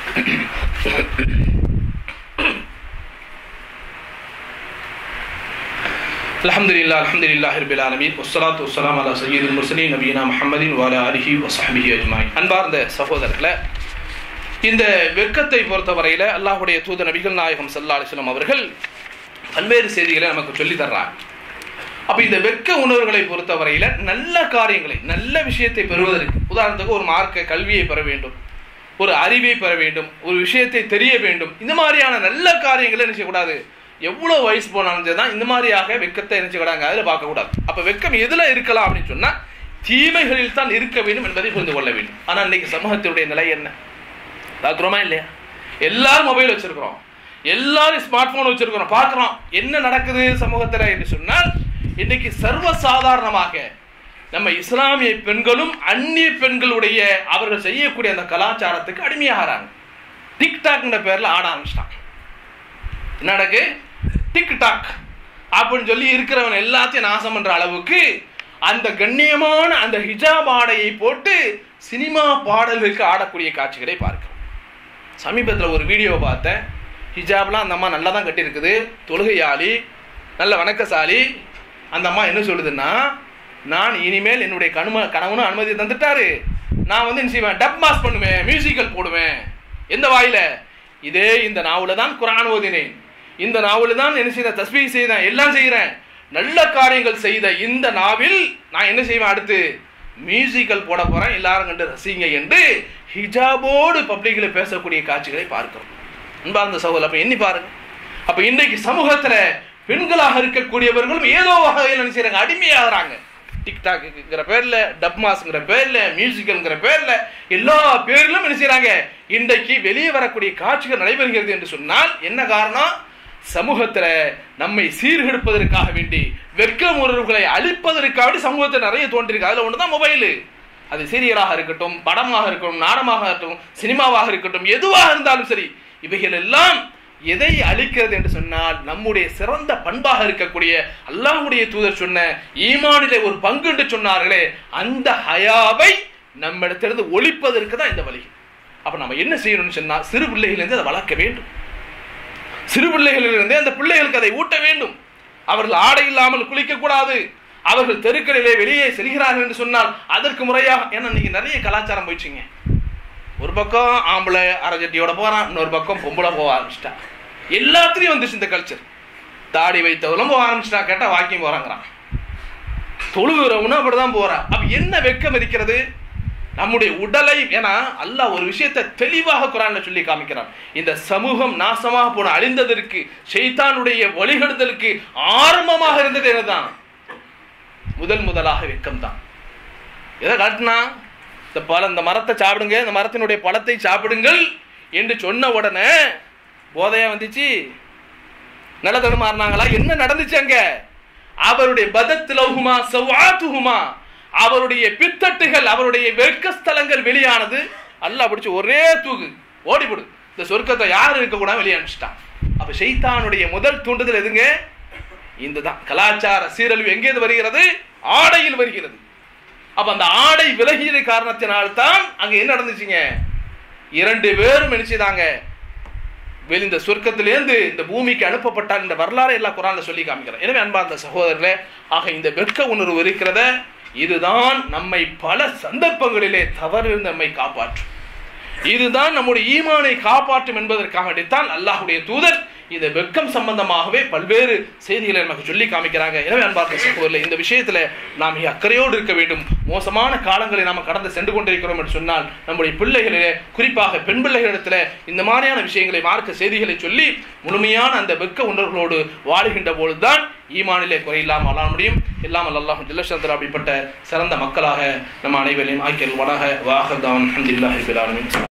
الحمد لله الحمد لله رب العالمين والصلاة والسلام على سيد المرسلين نبينا محمد وعلى آله وصحبه أجمعين அன்பார்ந்த சகோதரர்களே இந்த வெட்கத்தை பொறுத்தவரையில அல்லாஹ்வுடைய தூத நபிகள் நாயகம் ஸல்லல்லாஹு அலைஹி வஸல்லம் அவர்கள் பல்வேறு செய்திகளை நமக்கு சொல்லி தர்றாங்க அப்ப இந்த வெட்க உணர்வுகளை பொறுத்தவரையில நல்ல காரியங்களை நல்ல விஷயத்தை பெறுவதற்கு உதாரணத்துக்கு ஒரு மார்க்க கல்வியை பெற வேண்டும் ஒரு அறிவை பெற வேண்டும் ஒரு விஷயத்தை தெரிய வேண்டும் இந்த மாதிரியான நல்ல காரியங்களை என்ன செய்யக்கூடாது எவ்வளவு வயசு போனாலும் சரி தான் இந்த மாதிரியாக வெக்கத்தை என்ன செய்யக்கூடாங்க அதில் பார்க்கக்கூடாது அப்ப வெக்கம் எதுல இருக்கலாம் அப்படின்னு சொன்னா தீமைகளில் தான் இருக்க வேண்டும் என்பதை புரிந்து கொள்ள வேண்டும் ஆனா இன்னைக்கு சமூகத்தினுடைய நிலை என்ன பார்க்குறோமா இல்லையா எல்லாரும் மொபைல் வச்சிருக்கிறோம் எல்லாரும் ஸ்மார்ட் போன் வச்சிருக்கிறோம் பார்க்குறோம் என்ன நடக்குது சமூகத்தில் என்று சொன்னால் இன்னைக்கு சர்வசாதாரணமாக நம்ம இஸ்லாமிய பெண்களும் அந்நிய பெண்களுடைய அவர்கள் செய்யக்கூடிய அந்த கலாச்சாரத்துக்கு அடிமையாகிறாங்க டிக்டாக்ன்ற பேர்ல ஆட ஆரம்பிச்சிட்டான் என்ன நடக்கு டிக்டாக் அப்படின்னு சொல்லி இருக்கிறவன் எல்லாத்தையும் நாசம் பண்ற அளவுக்கு அந்த கண்ணியமான அந்த ஹிஜாப் ஆடையை போட்டு சினிமா பாடல்களுக்கு ஆடக்கூடிய காட்சிகளை பார்க்கிறோம் சமீபத்தில் ஒரு வீடியோ பார்த்தேன் ஹிஜாப்லாம் அந்த அம்மா நல்லா தான் கட்டியிருக்குது தொழுகையாளி நல்ல வணக்கசாலி அந்த அம்மா என்ன சொல்லுதுன்னா நான் இனிமேல் என்னுடைய கணும கணவனும் அனுமதி தந்துட்டாரு நான் வந்து என்ன செய்வேன் டப் மாஸ் பண்ணுவேன் மியூசிக்கல் போடுவேன் எந்த வாயில இதே இந்த நாவல தான் குரான் ஓதினேன் இந்த நாவல தான் என்ன செய்த தஸ்பீ செய்தேன் எல்லாம் செய்கிறேன் நல்ல காரியங்கள் செய்த இந்த நாவில் நான் என்ன செய்வேன் அடுத்து மியூசிக்கல் போட போறேன் எல்லாரும் கண்டு ரசிங்க என்று ஹிஜாபோடு பப்ளிக்ல பேசக்கூடிய காட்சிகளை பார்க்கிறோம் அன்பார்ந்த சகோதரர் அப்ப எண்ணி பாருங்க அப்ப இன்னைக்கு சமூகத்துல பெண்களாக இருக்கக்கூடியவர்களும் ஏதோ வகையில் என்ன செய்யறாங்க அடிமையாகிறாங்க டிக்டாக்குங்கிற பேர்ல டப்மாஸ்ங்கிற பேர்ல மியூசிக்கல்ங்கிற பேர்ல எல்லா பேரிலும் என்ன செய்யறாங்க இன்றைக்கு வெளியே வரக்கூடிய காட்சிகள் நடைபெறுகிறது என்று சொன்னால் என்ன காரணம் சமூகத்துல நம்மை சீர்கெடுப்பதற்காக வேண்டி வெட்க உணர்வுகளை அழிப்பதற்காக வேண்டி சமூகத்தில் நிறைய தோன்றிருக்கு அதுல ஒண்ணுதான் மொபைலு அது சீரியலாக இருக்கட்டும் படமாக இருக்கட்டும் நாடகமாக இருக்கட்டும் சினிமாவாக இருக்கட்டும் எதுவாக இருந்தாலும் சரி இவைகள் எல்லாம் எதை அழிக்கிறது என்று சொன்னால் நம்முடைய சிறந்த பண்பாக இருக்கக்கூடிய அல்லாஹ்வுடைய தூதர் சொன்ன ஈமானிலே ஒரு பங்கு என்று சொன்னார்களே அந்த ஹயாவை நம்மிடத்திலிருந்து ஒழிப்பதற்கு தான் இந்த வழி அப்ப நம்ம என்ன செய்யணும்னு சொன்னா சிறு பிள்ளைகளிலிருந்து அதை வளர்க்க வேண்டும் சிறு பிள்ளைகளிலிருந்தே அந்த பிள்ளைகளுக்கு அதை ஊட்ட வேண்டும் அவர்கள் ஆடை இல்லாமல் குளிக்க கூடாது அவர்கள் தெருக்களிலே வெளியே செல்கிறார்கள் என்று சொன்னால் அதற்கு முறையாக ஏன்னா இன்னைக்கு நிறைய கலாச்சாரம் போயிடுச்சுங்க ஒரு பக்கம் ஆம்பளை அரைஜட்டியோட போறான் இன்னொரு பக்கம் பொம்பளை போக ஆரம்பிச்சிட்டா எல்லாத்துலயும் வந்துச்சு இந்த கல்ச்சர் தாடி வைத்தவளும் போக ஆரம்பிச்சிட்டா கேட்டா வாக்கிங் போறாங்கிறான் தொழுகிறவனும் அப்படிதான் போறான் அப்ப என்ன வெக்கம் இருக்கிறது நம்முடைய உடலை ஏன்னா அல்லாஹ் ஒரு விஷயத்தை தெளிவாக குரான்ல சொல்லி காமிக்கிறான் இந்த சமூகம் நாசமாக போன அழிந்ததற்கு ஷைத்தானுடைய வழிகெடுதலுக்கு ஆரம்பமாக இருந்தது என்னதான் முதல் முதலாக வெக்கம் தான் எதை காட்டினா இந்த பழம் இந்த மரத்தை சாப்பிடுங்க இந்த மரத்தினுடைய பழத்தை சாப்பிடுங்கள் என்று சொன்ன உடனே போதையா வந்துச்சு நல்ல தடுமாறினாங்களா என்ன நடந்துச்சு அங்க அவருடைய பதத்திலகுமா செவ்வாத்துகுமா அவருடைய பித்தட்டுகள் அவருடைய வெட்கஸ்தலங்கள் வெளியானது அல்லாஹ் பிடிச்சு ஒரே தூக்கு ஓடிவிடு இந்த சொர்க்கத்தை யாரும் இருக்க கூட வெளியே அனுப்பிச்சிட்டான் அப்ப ஷைத்தானுடைய முதல் தூண்டுதல் எதுங்க இந்த தான் கலாச்சார சீரழிவு எங்கேது வருகிறது ஆடையில் வருகிறது அப்ப அந்த ஆடை விலகியது காரணத்தினால்தான் அங்க என்ன நடந்துச்சுங்க இரண்டு பேரும் நினைச்சுதாங்க வெளி இந்த சொர்க்கத்திலேருந்து இந்த பூமிக்கு அனுப்பப்பட்டால் இந்த வரலாறு எல்லாம் குரான்ல சொல்லி காமிக்கிறேன் எனவே அன்பார்ந்த சகோதரர்களே ஆக இந்த வெட்க உணர்வு இருக்கிறத இதுதான் நம்மை பல சந்தர்ப்பங்களிலே தவறு நம்மை காப்பாற்றும் இதுதான் நம்முடைய ஈமானை காப்பாற்றும் என்பதற்காகத்தான் அல்லாஹுடைய தூதர் இந்த வெக்கம் சம்பந்தமாகவே பல்வேறு செய்திகளை நமக்கு சொல்லி காமிக்கிறாங்க எனவே அன்பார்ந்த சகோதரர்களே இந்த விஷயத்துல நாம் மிக அக்கறையோடு இருக்க வேண்டும் மோசமான காலங்களை நாம் கடந்து சென்று கொண்டிருக்கிறோம் என்று சொன்னால் நம்முடைய பிள்ளைகளிலே குறிப்பாக பெண் பிள்ளைகளிடத்துல இந்த மாதிரியான விஷயங்களை மார்க்க செய்திகளை சொல்லி முழுமையான அந்த வெக்க உணர்வுகளோடு வாழுகின்ற பொழுதுதான் ஈமானிலே குறையில்லாமல் வாழ முடியும் இல்லாமல் அல்லாஹ் ஜில்லசந்திர அப்படிப்பட்ட சிறந்த மக்களாக நம்ம அனைவரையும் ஆக்கியல் வடக வாகதான் அஹமதுல்லாஹி பிலாலுமின்